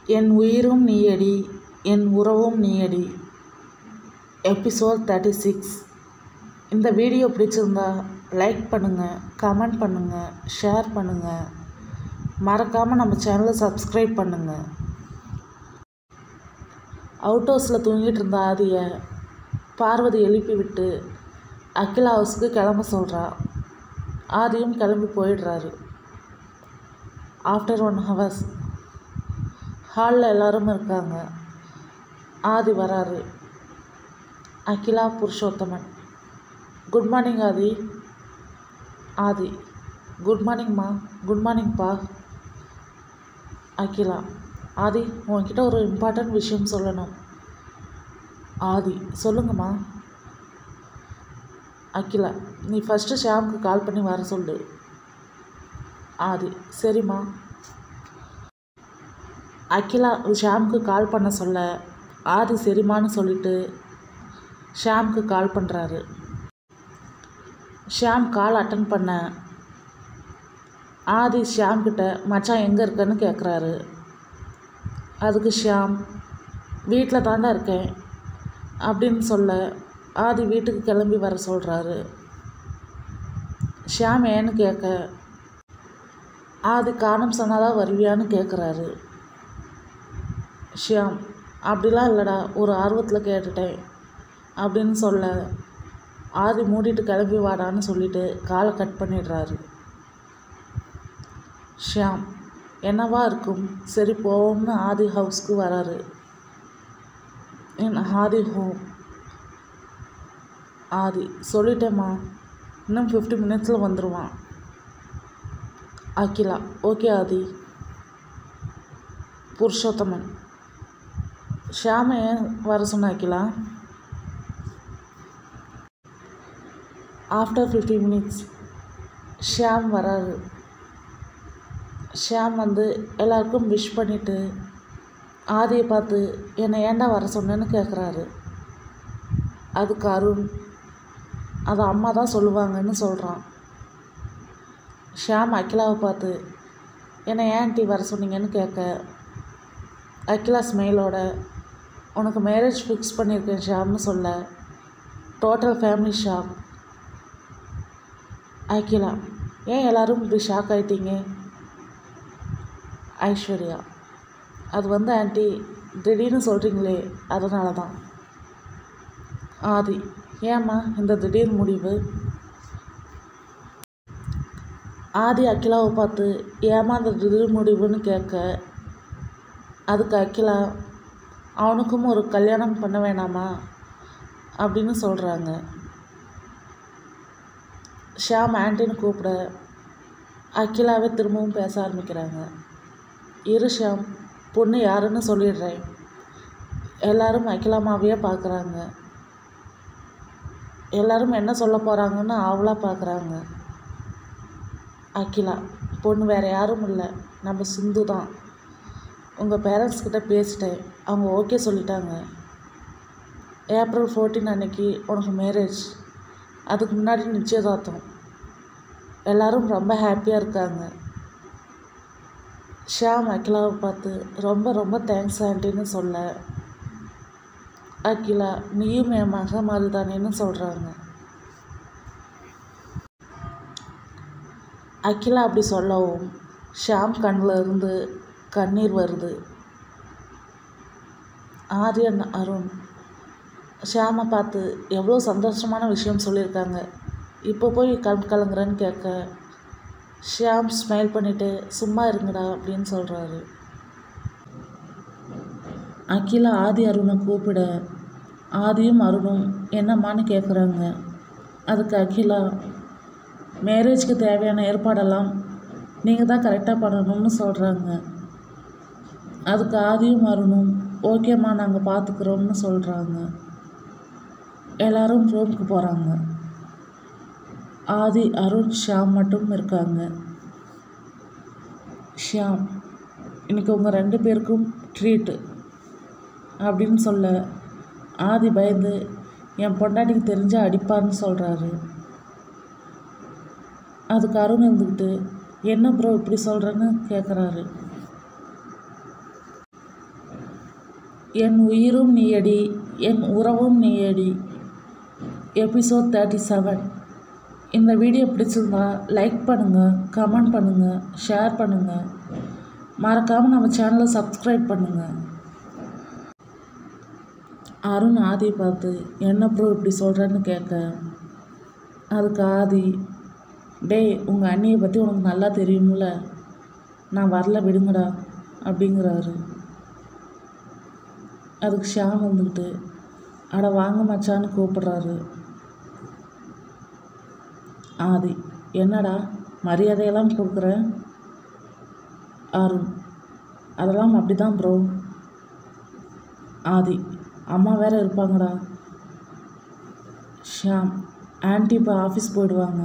என் உயிரும் நீயடி என் உறவும் நீயடி எபிசோட் தேர்ட்டி சிக்ஸ் இந்த வீடியோ பிடிச்சிருந்தா லைக் பண்ணுங்கள் கமெண்ட் பண்ணுங்கள் ஷேர் பண்ணுங்கள் மறக்காமல் நம்ம சேனலை சப்ஸ்கிரைப் பண்ணுங்கள் அவுட் ஹவுஸில் தூங்கிட்டு இருந்த ஆதியை பார்வதி எழுப்பி விட்டு அகிலா ஹவுஸுக்கு கிளம்ப சொல்கிறா ஆதியும் கிளம்பி போயிடுறாரு ஆஃப்டர் ஒன் ஹவர்ஸ் ஹாலில் எல்லாரும் இருக்காங்க ஆதி வராரு Akila Purushothaman good morning Aadhi Aadhi good மார்னிங்மா குட் மார்னிங்ப்பா அகிலா ஆதி உன்கிட்ட ஒரு இம்பார்ட்டன்ட் விஷயம் சொல்லணும் ஆதி சொல்லுங்கம்மா அகிலா நீ ஃபஸ்ட்டு ஷாமுக்கு கால் பண்ணி வர சொல்லு ஆதி சரிம்மா அகிலா ஷாமுக்கு கால் பண்ண சொல்ல ஆதி சரிம்மான்னு சொல்லிட்டு ஷாமுக்கு கால் பண்ணுறாரு ஷாம் கால் அட்டன் பண்ண ஆதி ஷாம் கிட்ட மச்சான் எங்கே இருக்கன்னு கேட்குறாரு அதுக்கு ஷாம் வீட்டில் தாண்டா இருக்கேன் அப்படின்னு சொல்ல ஆதி வீட்டுக்கு கிளம்பி வர சொல்கிறாரு ஷாம் ஏன்னு கேட்க ஆதி காரணம் சொன்னாதான் வருவியான்னு கேட்குறாரு ஷியாம் அப்படிலாம் இல்லைடா ஒரு ஆர்வத்தில் கேட்டுட்டேன் அப்படின்னு சொல்ல ஆதி மூடிட்டு கிளம்பி வாடான்னு சொல்லிட்டு காலை கட் பண்ணிடுறாரு ஷியாம் என்னவா இருக்கும் சரி போவோம்னு ஆதி ஹவுஸ்க்கு வராரு என் ஆதி ஹோம் ஆதி சொல்லிட்டேம்மா இன்னும் ஃபிஃப்டி மினிட்ஸில் வந்துடுவான் அகிலா ஓகே ஆதி புருஷோத்தமன் ஷாமை ஏன் வர சொன்ன Akila after fifty minutes Shyam வராரு ஷியாம் வந்து எல்லாருக்கும் விஷ் பண்ணிவிட்டு ஆதியை பார்த்து என்னை ஏன்டா வர சொன்னேன்னு கேட்குறாரு அதுக்கு அருண் அதை அம்மா தான் சொல்லுவாங்கன்னு சொல்கிறான் ஷியாம் அகிலாவை பார்த்து என்னை ஏன் டி வர சொன்னீங்கன்னு கேட்க அகிலா ஸ்மெயிலோட உனக்கு மேரேஜ் ஃபிக்ஸ் பண்ணியிருக்கேன் ஷாம்னு சொல்ல டோட்டல் ஃபேமிலி ஷாக் அகிலா ஏன் எல்லாரும் இப்படி ஷாக் ஆகிட்டீங்க ஐஸ்வர்யா அது வந்து ஆண்டி திடீர்னு சொல்கிறீங்களே அதனால தான் ஆதி ஏம்மா இந்த திடீர் முடிவு ஆதி அகிலாவை பார்த்து ஏமா அந்த திடீர் முடிவுன்னு கேட்க அதுக்கு அகிலா அவனுக்கும் ஒரு கல்யாணம் பண்ண வேணாமா அப்படின்னு சொல்கிறாங்க ஷாம் ஆண்டின்னு கூப்பிட அகிலாவே திரும்பவும் பேச ஆரம்பிக்கிறாங்க இரு ஷாம் பொண்ணு யாருன்னு சொல்லிடுறேன் எல்லாரும் அகிலாமாவையே பார்க்குறாங்க எல்லாரும் என்ன சொல்ல போகிறாங்கன்னு ஆவலாக பார்க்குறாங்க அகிலா பொண்ணு வேறு யாரும் இல்லை நம்ம சிந்து தான் உங்கள் பேரண்ட்ஸ் கிட்ட பேசிட்டேன் அவங்க ஓகே சொல்லிட்டாங்க ஏப்ரல் ஃபோர்டீன் அன்னைக்கு உனக்கு மேரேஜ் அதுக்கு முன்னாடி நிச்சயதார்த்தம் எல்லாரும் ரொம்ப ஹாப்பியாக இருக்காங்க ஷியாம் அகிலாவை பார்த்து ரொம்ப ரொம்ப தேங்க்ஸ் ஆண்டின்னு சொல்ல அகிலா நீயும் என் மக மாதிரி தானேன்னு சொல்கிறாங்க அகிலா அப்படி சொல்லவும் ஷாம் கண்ணில் இருந்து கண்ணீர் வருது ஆரியன் அருண் ஷாமை பார்த்து எவ்வளோ சந்தோஷமான விஷயம் சொல்லியிருக்காங்க இப்போ போய் கண் கலங்குறேன்னு கேட்க ஷியாம் ஸ்மைல் பண்ணிவிட்டு சும்மா இருங்கடா அப்படின்னு சொல்கிறாரு அகிலா ஆதி அருணை கூப்பிட ஆதியும் அருணும் என்னம்மான்னு கேட்குறாங்க அதுக்கு அகிலா மேரேஜ்க்கு தேவையான ஏற்பாடெல்லாம் நீங்கள் தான் கரெக்டாக பண்ணணும்னு சொல்கிறாங்க அதுக்கு ஆதியும் அருணும் ஓகேம்மா நாங்கள் பார்த்துக்குறோம்னு சொல்கிறாங்க எல்லாரும் ரூமுக்கு போகிறாங்க ஆதி அருண் ஷியாம் மட்டும் இருக்காங்க ஷியாம் இன்னைக்கு உங்கள் ரெண்டு பேருக்கும் ட்ரீட்டு அப்படின்னு சொல்ல ஆதி பயந்து என் பொண்டாட்டிக்கு தெரிஞ்சால் அடிப்பான்னு சொல்கிறாரு அதுக்கு அருண் இருந்துக்கிட்டு என்ன ப்ரோ இப்படி சொல்கிறேன்னு கேட்குறாரு என் உயிரும் நீயடி என் உறவும் நீயடி எபிசோட் தேர்ட்டி செவன் இந்த வீடியோ பிடிச்சிருந்தா லைக் பண்ணுங்கள் கமெண்ட் பண்ணுங்கள் ஷேர் பண்ணுங்கள் மறக்காமல் நம்ம சேனலை சப்ஸ்கிரைப் பண்ணுங்கள் அருண் ஆதி பார்த்து என்ன ப்ரோ இப்படி சொல்கிறேன்னு கேட்க அதுக்கு ஆதி டேய் உங்கள் அண்ணியை பற்றி உனக்கு நல்லா தெரியும்ல நான் வரல விடுங்கடா அப்படிங்கிறாரு அதுக்கு ஷாம் வந்துக்கிட்டு அட வாங்க மச்சான்னு கூப்பிடுறாரு ஆதி என்னடா மரியாதையெல்லாம் கொடுக்குற அருண் அதெல்லாம் அப்படி தான் ப்ரோ ஆதி அம்மா வேற இருப்பாங்கடா ஷியாம் ஆன்ட்டி இப்போ ஆஃபீஸ் போயிடுவாங்க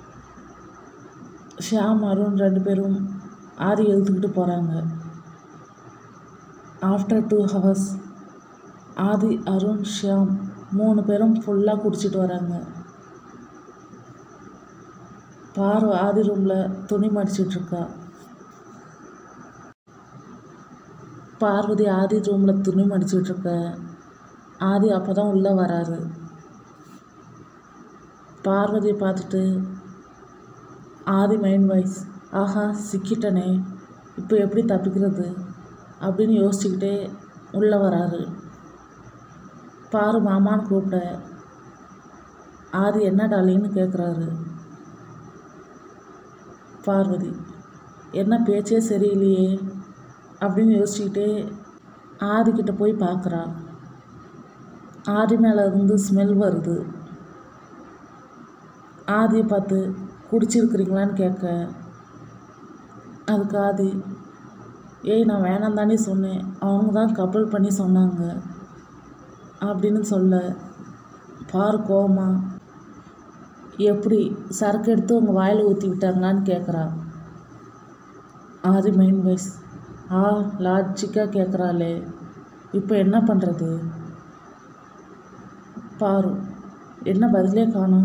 ஷியாம் அருண் ரெண்டு பேரும் ஆதி எழுத்துக்கிட்டு போகிறாங்க after two hours Aadhi Arun Shyam மூணு பேரும் ஃபுல்லாக குடிச்சிட்டு வராங்க பாரு ஆதி ரூமில் துணி மடிச்சிட்ருக்கா பார்வதி ஆதி ரூமில் துணி மடிச்சிட்ருக்க ஆதி அப்போ தான் உள்ளே வராரு பார்வதியை பார்த்துட்டு ஆதி மைண்ட் வாய்ஸ் ஆஹா சிக்கிட்டனே இப்போ எப்படி தப்பிக்கிறது அப்படின்னு யோசிச்சுக்கிட்டே உள்ளே வராரு பாரு மாமான்னு கூப்பிட ஆதி என்ன டாலின்னு கேட்குறாரு பார்வதி என்ன பேச்சே சரியில்லையே அப்படின்னு யோசிச்சுக்கிட்டே ஆதிக்கிட்ட போய் பார்க்குறா ஆதி மேலே இருந்து ஸ்மெல் வருது ஆதியை பார்த்து குடிச்சிருக்கிறீங்களான்னு கேட்க அதுக்கு ஆதி ஏய் நான் வேணாம் தானே சொன்னேன் அவங்க தான் கப்பல் பண்ணி சொன்னாங்க அப்படின்னு சொல்ல பாரு கோமா எப்படி சரக்கு எடுத்து உங்கள் வாயில் ஊற்றி விட்டாங்களான்னு கேட்குறா ஆதி மைண்ட் வைஸ் ஆ லாஜிக்காக கேட்குறாளே இப்போ என்ன பண்ணுறது பாரு என்ன பதிலே காணும்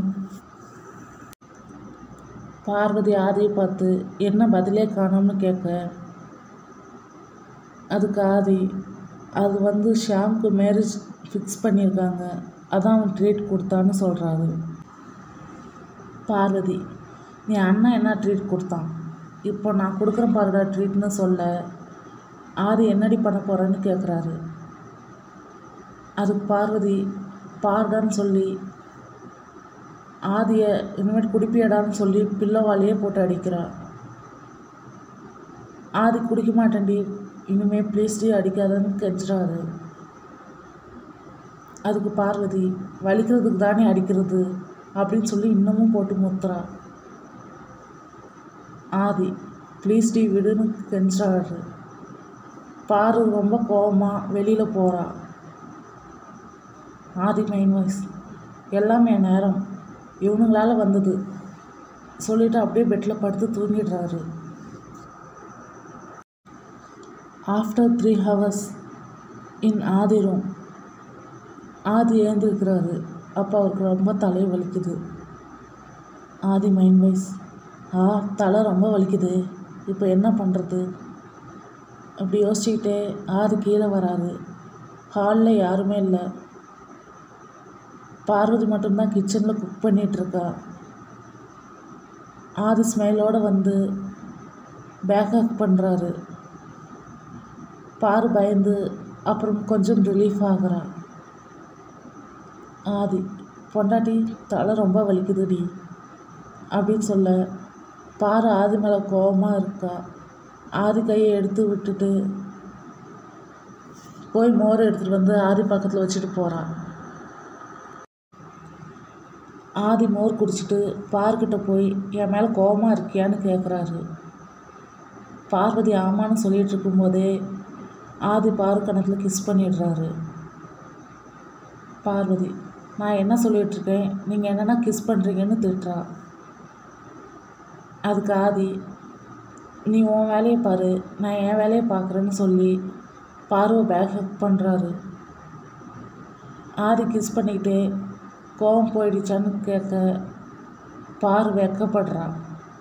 பார்வதி ஆதியை பார்த்து என்ன பதிலே காணோம்னு கேட்க அதுக்கு ஆதி அது வந்து ஷாம்க்கு மேரேஜ் ஃபிக்ஸ் பண்ணியிருக்காங்க அதான் அவன் ட்ரீட் கொடுத்தான்னு சொல்கிறாரு பார்வதி நீ அண்ணன் என்ன ட்ரீட் கொடுத்தான் இப்போ நான் கொடுக்குறேன் பாருடா ட்ரீட்னு சொல்ல ஆதி என்னடி பண்ண போகிறேன்னு கேட்குறாரு அதுக்கு பார்வதி பாருடான்னு சொல்லி ஆதியை இனிமேட்டு குடிப்பியடான்னு சொல்லி பில்லவாலேயே போட்டு அடிக்கிறா ஆதி குடிக்க மாட்டேன்டி இனிமே ப்ளீஸ்டி அடிக்காதன்னு கெஞ்சுறாரு அதுக்கு பார்வதி வலிக்கிறதுக்கு தானே அடிக்கிறது அப்படின்னு சொல்லி இன்னமும் போட்டு முத்துறா ஆதி ப்ளீஸ் டி விடுன்னு கெஞ்சுறாரு பாரு ரொம்ப கோவமாக வெளியில் போகிறா ஆதி மைன் வாய்ஸ் எல்லாமே நேரம் இவனுங்களால வந்தது சொல்லிட்டு அப்படியே பெட்டில் படுத்து தூங்கிடுறாரு after three hours in Aadhi room Aadhi ஏந்திருக்கிறாரு அப்போ அவருக்கு ரொம்ப தலை வலிக்குது ஆதி மைண்ட் வைஸ் ஆ தலை ரொம்ப வலிக்குது இப்போ என்ன பண்ணுறது அப்படி யோசிச்சுக்கிட்டே ஆதி கீழே வராரு ஹாலில் யாருமே இல்லை பார்வதி மட்டும்தான் கிச்சனில் குக் பண்ணிகிட்ருக்கா ஆதி ஸ்மைலோடு வந்து பேக் ஹக் பண்ணுறாரு பாரு பயந்து அப்புறம் கொஞ்சம் ரிலீஃப் ஆகுறா ஆதி பொண்டாட்டி தலை ரொம்ப வலிக்குதுடி அப்படின்னு சொல்ல பாரு ஆதி மேலே கோபமாக இருக்கா ஆதி கையை எடுத்து விட்டுட்டு போய் மோர் எடுத்துகிட்டு வந்து ஆதி பக்கத்தில் வச்சுட்டு போகிறான் ஆதி மோர் குடிச்சிட்டு பார்க்கிட்ட போய் என் மேலே கோபமாக இருக்கியான்னு கேட்குறாரு பார்வதி ஆமான்னு சொல்லிட்டு இருக்கும்போதே ஆதி பாரு கணக்கில் கிஸ் பண்ணிடுறாரு பார்வதி நான் என்ன சொல்லிகிட்ருக்கேன் நீங்கள் என்னென்னா கிஸ் பண்ணுறீங்கன்னு திட்டுறா அதுக்கு ஆதி நீ உன் வேலையை பாரு நான் என் வேலையை பார்க்குறேன்னு சொல்லி பார்வை பேக் ஹக் பண்ணுறாரு ஆதி கிஸ் பண்ணிக்கிட்டே கோவம் போயிடுச்சான்னு கேட்க பாரு வெக்கப்படுறா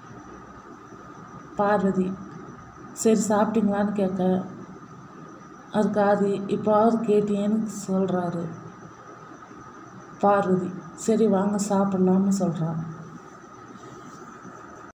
பார்வதி சரி சாப்பிட்டீங்களான்னு கேட்க அதுக்கு ஆதி இப்போவாவது கேட்டியேன்னு சொல்கிறாரு பார்வதி சரி வாங்க சாப்பிட்லாம்னு சொல்கிறான்